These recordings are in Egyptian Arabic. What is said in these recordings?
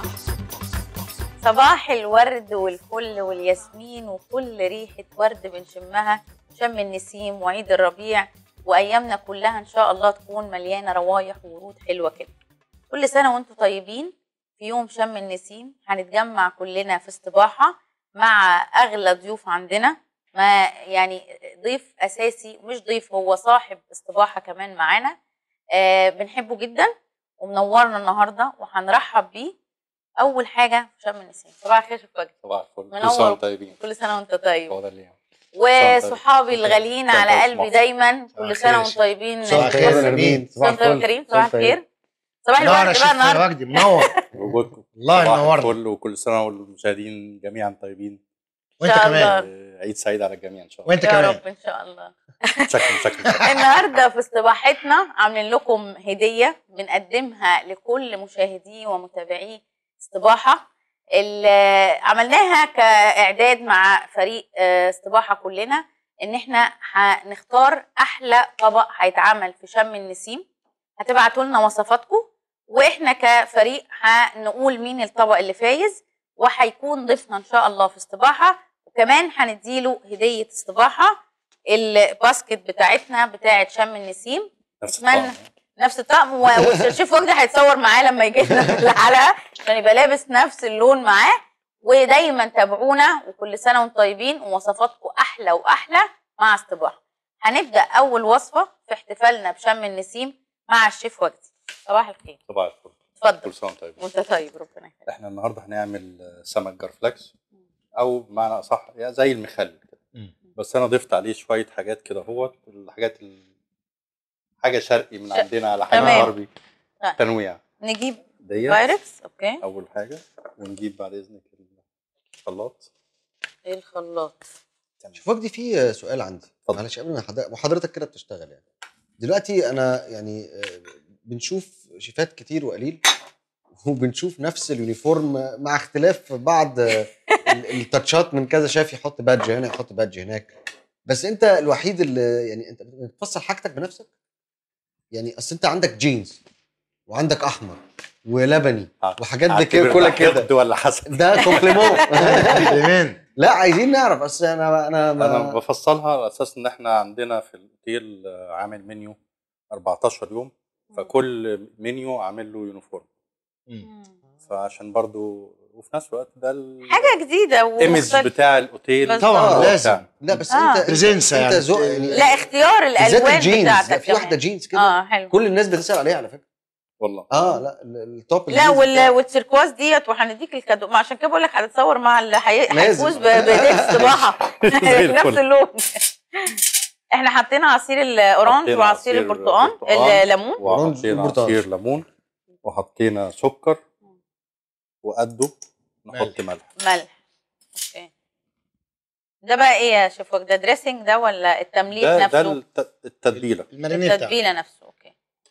صباح الورد والفل والياسمين وكل ريحة ورد بنشمها شم النسيم وعيد الربيع وأيامنا كلها إن شاء الله تكون مليانة روايح وورود حلوة كده كل سنة وانتم طيبين في يوم شم النسيم هنتجمع كلنا في استباحة مع أغلى ضيوف عندنا ما يعني ضيف أساسي مش ضيف هو صاحب استباحة كمان معانا آه بنحبه جدا ومنورنا النهاردة وهنرحب بيه أول حاجة في شم النسيم صباح الخير شوف وجهك صباح الفل كل منور. سنه وانتم طيبين كل سنة وانت طيب هو ده اللي يعني. وصحابي الغاليين صباح على الخير. قلبي دايما كل الخير سنة يا وانتم شيخ. طيبين صباح الخير صباح يا نبيل صباح الخير يا كريم صباح الخير صباح منور الورد يا بقى شيخ النهارده وجدي منور وجودكم والله صباح نورنا الفل وكل سنه والمشاهدين جميعا طيبين وانت إن شاء كمان الله. آه، عيد سعيد على الجميع ان شاء الله وانت يا كمان رب ان شاء الله شكرا شكرا شكرا النهارده في استباحتنا عاملين لكم هديه بنقدمها لكل مشاهدي ومتابعي استباحه اللي عملناها كاعداد مع فريق آه، استباحه كلنا ان احنا هنختار احلى طبق هيتعمل في شم النسيم هتبعتوا لنا وصفاتكم واحنا كفريق هنقول مين الطبق اللي فايز وهيكون ضيفنا ان شاء الله في استباحه وكمان هنديله هديه استباحه الباسكت بتاعتنا بتاعت شم النسيم نفس أتمنى. الطعم. نفس الطقم و- والشيف وجدي هيتصور معاه لما يجي لنا في الحلقه عشان يبقى لابس نفس اللون معاه ودايما تابعونا وكل سنه وانتم طيبين ووصفاتكم احلى واحلى مع استباحه هنبدا اول وصفه في احتفالنا بشم النسيم مع الشيف وجدي صباح الخير صباح الفل اتفضل كل سنه وانتم طيبين وانت طيب ربنا يخليك احنا النهارده هنعمل آه، سمك جرفلكس او بمعنى اصح يعني زي المخلل كده مم. بس انا ضفت عليه شويه حاجات كده اهوت الحاجات ال... حاجه شرقي من ش- عندنا على حاجه تمام. غربي طيب. تنويع نجيب ديت بايركس اوكي اول حاجه ونجيب بعد اذنك الخلاط ايه الخلاط شوف وجدي في سؤال عندي اتفضل. معلش قبل ما حضرتك وحضرتك كده بتشتغل يعني دلوقتي انا يعني آه، بنشوف شيفات كتير وقليل وبنشوف نفس اليونيفورم مع اختلاف بعض آه، ال- التاتشات من كذا شاف يحط بادج هنا يحط بادج هناك بس انت الوحيد اللي يعني انت بتفصل حاجتك بنفسك يعني اصل انت عندك جينز وعندك احمر ولبني آه. وحاجات دي اعتبر كده كلها ده كده حقد ولا حسد ده كومبليمون كمان لا عايزين نعرف اصل انا انا انا ما بفصلها على اساس ان احنا عندنا في الاوتيل آه، عامل منيو 14 يوم فكل منيو عامل له يونيفورم فعشان برضو وفي نفس الوقت ده ال- حاجه جديده الايمج ومختلفة. بتاع الاوتيل بالظبط. طبعا آه، لازم لا بس آه. انت بريزنسا انت يعني ذوق يعني لا اختيار بالذات الالوان الجينز بتاعتك لا في واحده كمان. جينز كده اه حلو كل الناس بتسال عليها على فكره والله اه لا ال- التوب لا الجينز وال... بتاع- والتركواز ديت وهنديك الكادو ما عشان كده بقول لك هتتصور مع اللي هي- لازم. هيفوز ب- بهديه الصباحه زي نفس الفل. اللون احنا حطينا عصير الاورانج حطينا وعصير عصير البرتقال برتقال. الليمون وحطينا برتقال. عصير ليمون وحطينا سكر وقده نحط ملح ملح اوكي ده بقى ايه يا شيف وجدي؟ ده دريسنج ده ولا التمليح ده ده نفسه الت- التتبيله المارينيه بتاعتك التتبيله نفسه اوكي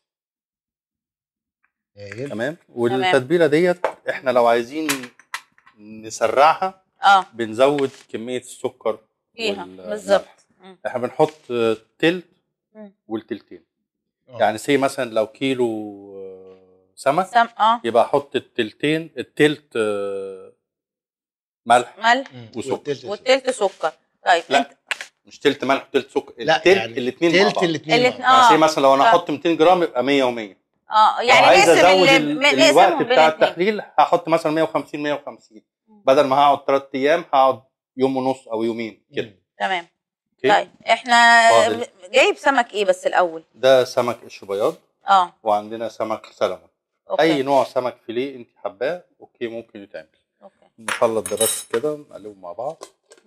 هايل. تمام والتتبيله ديت احنا لو عايزين نسرعها اه بنزود كميه السكر فيها والملح. بالظبط مم. احنا بنحط تلت مم. والتلتين آه. يعني سي مثلا لو كيلو آه، سمك سم اه يبقى احط التلتين التلت آه، ملح ملح مم. وسكر. والتلت والتلت سكر طيب لا. انت مش تلت ملح وتلت سكر لا التلت يعني الاثنين مع تلت بعض الاثنين الاتنين- مع بعض. آه. يعني سي مثلا لو انا ف- احط 200 جرام يبقى 100 و100 اه لو يعني عايز نقسم ازود ال- ال- م- الوقت نقسمهم بين بتاع الاتنين. التحليل هحط مثلا 150 150 بدل ما هقعد ثلاث ايام هقعد يوم ونص او يومين كده تمام اوكي طيب احنا فاضل. جايب سمك ايه بس الاول ده سمك قش بياض اه وعندنا سمك سلمون اوكي اي نوع سمك فيليه انت حباه اوكي ممكن يتعمل اوكي نخلط ده بس كده نقلبهم مع بعض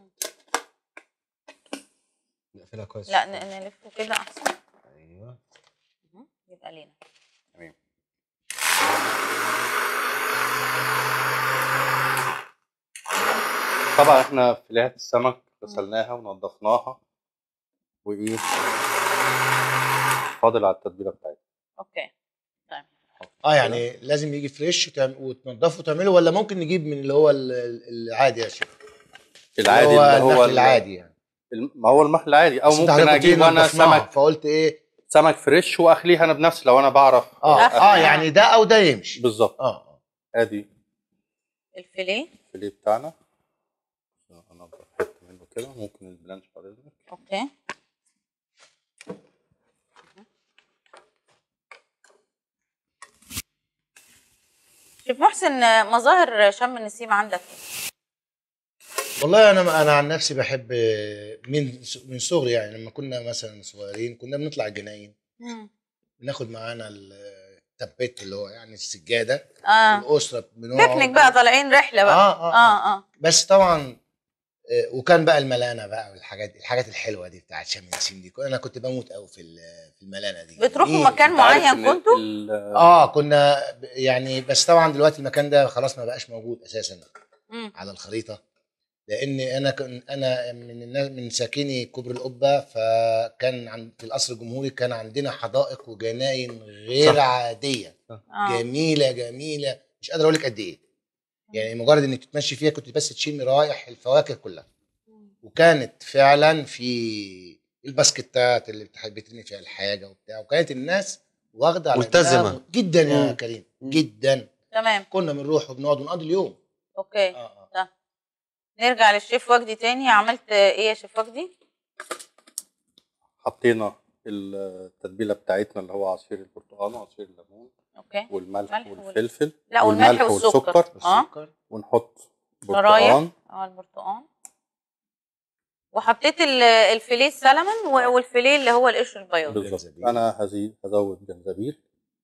نقفلها كويس لا ن- نلفه كده احسن ايوه مهم. يبقى لينا تمام طبعا احنا فيليهات السمك غسلناها ونضفناها وايه فاضل على التتبيله بتاعتها اوكي اه يعني لازم يجي فريش وتعم- وتنضفه وتعمله ولا ممكن نجيب من اللي هو ال- ال- العادي يا شيخ العادي اللي هو اللي هو النخل ال- العادي يعني الم- ما هو المخ العادي او بس انت ممكن حضرتك اجيب قلت لي انا نضفناه، سمك فقلت ايه سمك فريش واخليه انا بنفسي لو انا بعرف اه لا. اه يعني ده او ده يمشي بالظبط اه ادي الفيليه الفيليه بتاعنا انضف حته منه كده ممكن البلانش بعد اذنك اوكي شيف محسن مظاهر شم النسيم عندك ايه؟ والله انا انا عن نفسي بحب من من صغري يعني لما كنا مثلا صغيرين كنا بنطلع الجناين بناخد معانا التبت اللي هو يعني السجاده اه الاسره بنقعد بيكنيك بقى طالعين رحله بقى اه اه, آه. اه اه بس طبعا آه، وكان بقى الملانه بقى والحاجات الحاجات الحلوه دي بتاعت شم النسيم دي انا كنت بموت قوي في ال- في الملانه دي بتروحوا جميل. مكان أنت عارف معين إن كنتوا؟ ال- اه كنا ب- يعني بس طبعا دلوقتي المكان ده خلاص ما بقاش موجود اساسا مم. على الخريطه لان انا كن انا من الناس من ساكني كوبري القبه فكان عند في القصر الجمهوري كان عندنا حدائق وجناين غير صح. عاديه اه جميله جميله مش قادر اقول لك قد ايه يعني مجرد انك تتمشي فيها كنت بس تشم رائح الفواكه كلها وكانت فعلا في الباسكتات اللي بتح- بترمي فيها الحاجه وبتاع وكانت الناس واخده على ملتزمة. إنها جدا يا مم. كريم مم. جدا تمام كنا بنروح وبنقعد ونقضي اليوم اوكي اه اه نرجع للشيف وجدي تاني عملت ايه يا شيف وجدي؟ حطينا التتبيله بتاعتنا اللي هو عصير البرتقال وعصير الليمون اوكي والملح ملح وال- والفلفل لا والملح والسكر اه السكر ونحط شرايح برتقال اه البرتقال وحطيت ال- الفيليه السلمون و- والفيليه اللي هو القشر البياض بالظبط جنزبيل. انا هزي- هزود جنزبيل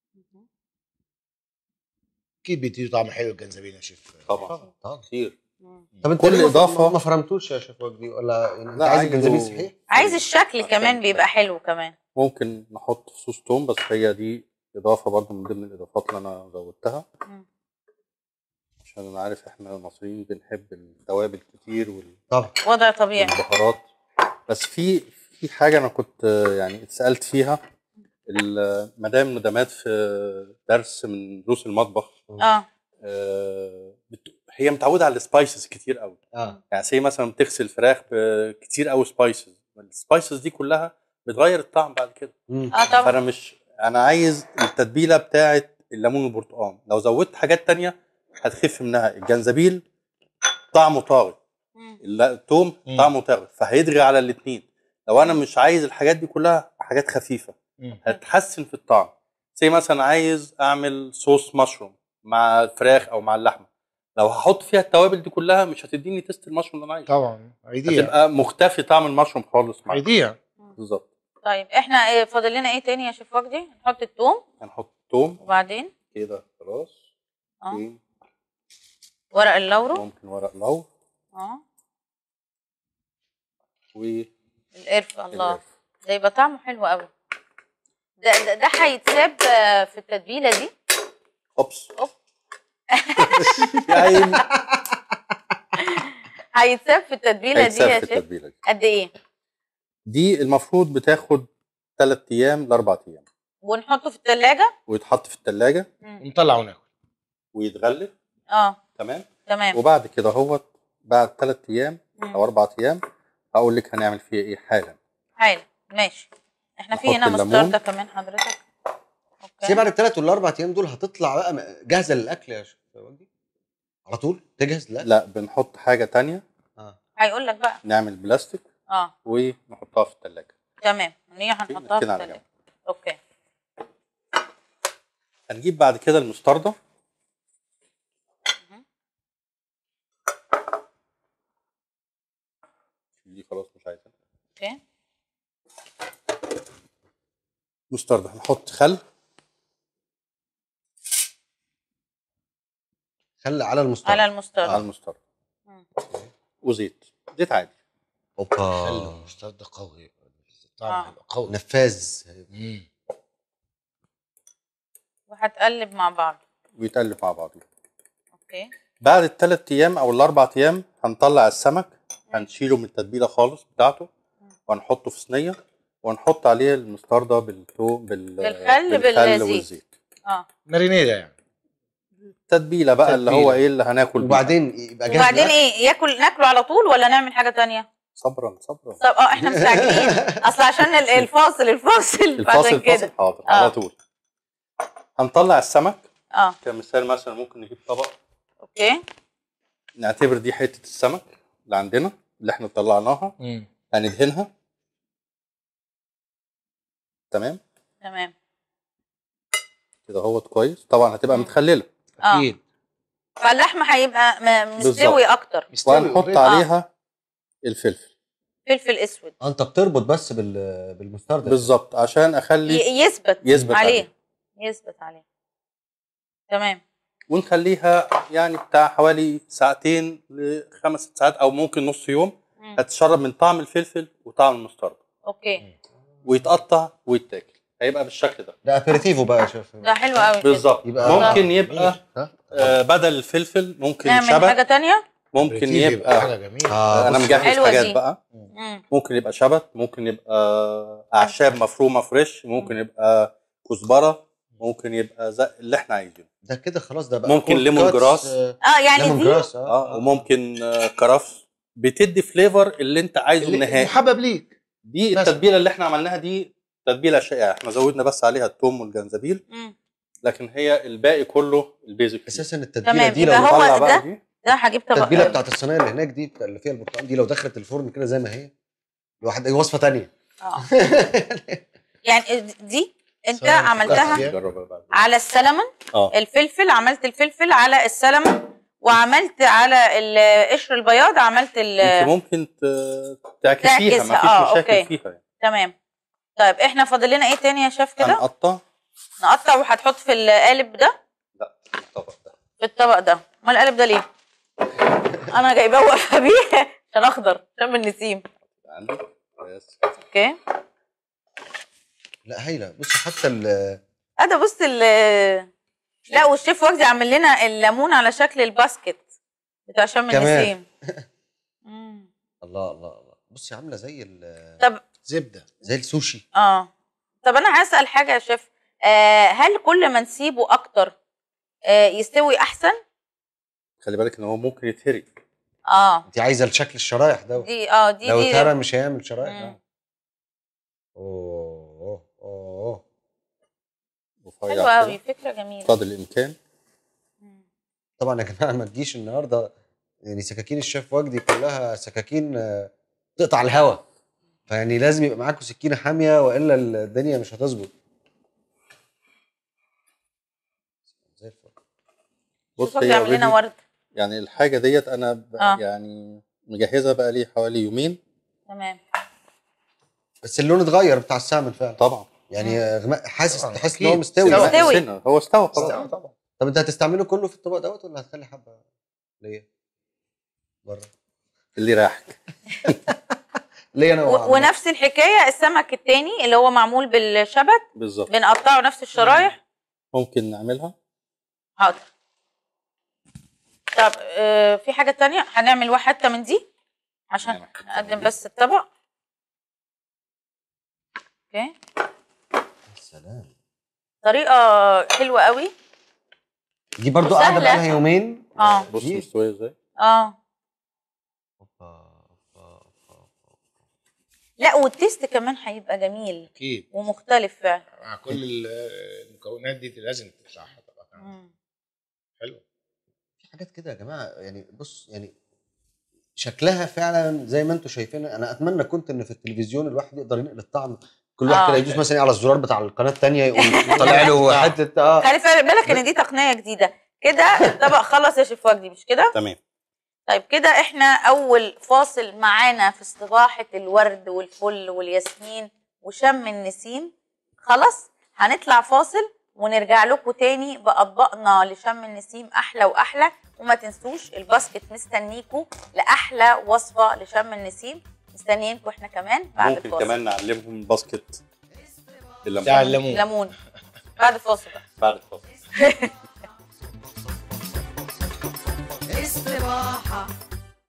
اكيد بيديه طعم حلو الجنزبيل يا شيف طبعا طبعا كتير مم. طب انت كل ليه ما- إضافة- ما فرمتوش يا شيف وجدي ولا يعني انت لا، عايز عايزه- الجنزبيل صحيح؟ عايز الشكل عشان كمان كده. بيبقى حلو كمان ممكن نحط فصوص توم بس هي دي اضافه برضو من ضمن الاضافات اللي انا زودتها مم. عشان انا عارف احنا المصريين بنحب التوابل كتير وال- طبعا وضع طبيعي والبهارات بس في في حاجه انا كنت آه، يعني اتسالت فيها ال- مدام ندمات في درس من دروس المطبخ اه آه، بت- هي متعوده على السبايسز كتير قوي اه يعني زي مثلا بتغسل فراخ كتير قوي سبايسز السبايسز دي كلها بتغير الطعم بعد كده مم. اه طبعا فانا مش انا عايز التتبيله بتاعه الليمون والبرتقال لو زودت حاجات تانية هتخف منها الجنزبيل طعمه طاغي مم. لا، التوم مم. طعمه طاغي فهيدغي على الاثنين لو انا مش عايز الحاجات دي كلها حاجات خفيفه مم. هتحسن في الطعم زي مثلا عايز اعمل صوص مشروم مع الفراخ او مع اللحمه لو هحط فيها التوابل دي كلها مش هتديني تيست المشروم اللي انا عايزه طبعا هيضيع هتبقى مختفي طعم المشروم خالص معاك هيضيع بالظبط طيب احنا إيه فاضل لنا ايه تاني يا شيف وجدي؟ نحط الثوم هنحط توم وبعدين كده خلاص اه توم، ورق اللورو ممكن ورق لو اه والقرفة القرفة الله ده يبقى طعمه حلو قوي ده ده, ده هيتساب آه، في التتبيله دي اوبس أوب. يا عيني هيتساب في التتبيله دي هيتساب يا في شيف التتبيله دي قد ايه دي المفروض بتاخد ثلاث ايام لاربع ايام ونحطه في الثلاجه ويتحط في الثلاجه ونطلع وناكل ويتغلف اه تمام تمام وبعد كده هوت بعد ثلاث ايام مم. او اربع ايام هقول لك هنعمل فيها ايه حالا حلو ماشي احنا في نحط هنا الليمون. مستردة كمان حضرتك بس هي بعد اوكي الثلاث والاربع ايام دول هتطلع بقى م- جاهزه للاكل يا شيف وجدي على طول تجهز للاكل لا بنحط حاجه تانية اه هيقول لك بقى نعمل بلاستيك اه ونحطها في الثلاجه تمام هي هنحطها في كده على الثلاجه جنب. اوكي هنجيب بعد كده المستردة دي خلاص مش عايزها اوكي مستردة هنحط خل خلي على المستوى على على المستردة المستردة مم. وزيت زيت عادي اوبا خلي المسترد قوي الطعم آه. هيبقى قوي نفاذ مم. وهتقلب مع بعض ويتقلب مع بعضه اوكي بعد الثلاث ايام او الاربع ايام هنطلع السمك هنشيله من التتبيله خالص بتاعته وهنحطه في صينيه ونحط عليه المستردة بالثوم بال... بالخل بالزيت. والزيت اه مارينيدا يعني تتبيله بقى اللي تتبيلة. هو ايه اللي هناكل بيه. وبعدين يبقى جاهز وبعدين للأكل. ايه ياكل ناكله على طول ولا نعمل حاجه تانية صبرا صبرا طب اه احنا مستعجلين اصل عشان ال- الفاصل الفاصل الفاصل عشان الفاصل كده حاضر آه. على طول هنطلع السمك اه كمثال مثلا ممكن نجيب طبق اوكي نعتبر دي حته السمك اللي عندنا اللي احنا طلعناها مم. هندهنها تمام تمام كده اهوت كويس طبعا هتبقى مم. متخلله اه اكيد فاللحمه هيبقى م- مستوي بالظبط. اكتر مستوي وهنحط already. عليها الفلفل فلفل اسود انت بتربط بس بال بالمستردة بالظبط عشان اخلي ي- يثبت يثبت عليه يثبت عليه تمام ونخليها يعني بتاع حوالي ساعتين لخمس ست ساعات او ممكن نص يوم مم. هتشرب من طعم الفلفل وطعم المسترد اوكي ويتقطع ويتاكل هيبقى بالشكل ده ده ابيريتيفو بقى يا شيف ده حلو قوي كده. بالظبط يبقى- ممكن يبقى ها؟ آه بدل الفلفل ممكن نعمل حاجه شبت تانية ممكن بريتيفي يبقى حاجه جميله آه انا بص، مجهز حلوة حاجات دي. بقى مم. ممكن يبقى شبت ممكن يبقى اعشاب مفرومه فريش ممكن يبقى كزبره ممكن يبقى زي اللي احنا عايزينه ده كده خلاص ده بقى ممكن كول ليمون كاتس، جراس. آه، اه يعني ليمون دي جراس اه وممكن آه، كرفس بتدي فليفر اللي انت عايزه اللي النهائي محبب ليك دي مثلا. التتبيله اللي احنا عملناها دي تتبيله شائعه احنا زودنا بس عليها الثوم والجنزبيل مم. لكن هي الباقي كله البيزك اساسا التتبيله تمام، دي يبقى لو هو نطلع بقى ده- دي ده هجيب طبق التتبيله بتاعت الصينيه اللي هناك دي بتاع- اللي فيها البرتقال دي لو دخلت الفرن كده زي ما هي لوحد وصفه تانية آه. يعني دي انت صحيح. عملتها صحيح. جربها بعد على السلمون اه الفلفل عملت الفلفل على السلمون وعملت على القشر البياض عملت ال انت ممكن ت- تعكسيها ما تعكسها، فيش آه، مشاكل أوكي. فيها يعني تمام طيب احنا فاضل لنا ايه تاني يا شيف كده هنقطع نقطع وهتحط في القالب ده لا الطبق ده في الطبق ده امال القالب ده ليه انا جايباه واقفه بيه عشان اخضر شم النسيم عندك بس اوكي لا هايله بص حتى ال اه ده بص ال لا والشيف وجدي عامل لنا الليمون على شكل الباسكت بتاع شم كمان. النسيم مم. الله الله الله بصي عامله زي ال- طب زبده زي السوشي اه طب انا هسال حاجه يا شيف آه هل كل ما نسيبه اكتر آه يستوي احسن خلي بالك ان هو ممكن يتهري اه انت عايزه الشكل الشرايح ده دي اه دي لو دي اتهرى مش هيعمل شرايح مم. ده اوه اوه اوه رفيع حلوه كده. قوي فكره جميله قدر الامكان مم. طبعا يا جماعه ما تجيش النهارده يعني سكاكين الشيف وجدي كلها سكاكين آه، تقطع الهوا فيعني لازم يبقى معاكم سكينه حاميه والا الدنيا مش هتظبط زي الفل بص شوف هي بيعمل لنا already ورد يعني الحاجه ديت انا ب... آه. يعني مجهزها بقى لي حوالي يومين تمام بس اللون اتغير بتاع السمن فعلا طبعا يعني آه، غماء حاسس طبعاً، تحس ان أكيد. هو مستوي استوى. مستوي. سنة. هو استوى خلاص استوى طبعا طب انت هتستعمله كله في الطبق دوت ولا هتخلي حبه ليا بره اللي رايحك ليا انا و- وعم. ونفس الحكايه السمك التاني اللي هو معمول بالشبت بالظبط بنقطعه نفس الشرايح ممكن نعملها حاضر طب آه في حاجه تانية هنعمل واحد حته من دي عشان نعمل حتة من نقدم دي. بس الطبق اوكي سلام طريقه حلوه قوي دي برضو وسهلة. قاعده بقالها يومين اه بص دي- مستويه ازاي اه أوبا، أوبا، أوبا. لا والتيست كمان هيبقى جميل اكيد ومختلف فعلا مع كل ال- المكونات دي لازم تطلعها طبعا مم. حلو في حاجات كده يا جماعه يعني بص يعني شكلها فعلا زي ما انتم شايفين انا اتمنى كنت ان في التلفزيون الواحد يقدر ينقل الطعم كل واحد آه. كده يدوس مثلا على الزرار بتاع القناه الثانيه يقوم طالع له حته اه خلي في بالك ان دي تقنيه جديده كده الطبق خلص يا شيف وجدي مش كده تمام طيب كده احنا اول فاصل معانا في استباحه الورد والفل والياسمين وشم النسيم خلاص هنطلع فاصل ونرجع لكم تاني باطباقنا لشم النسيم احلى واحلى وما تنسوش الباسكت مستنيكم لاحلى وصفه لشم النسيم مستنيينكم احنا كمان بعد ممكن الفاصل كمان نعلمهم الباسكت الليمون. بتاع الليمون ليمون بعد الفاصل بقى. بعد الفاصل استراحة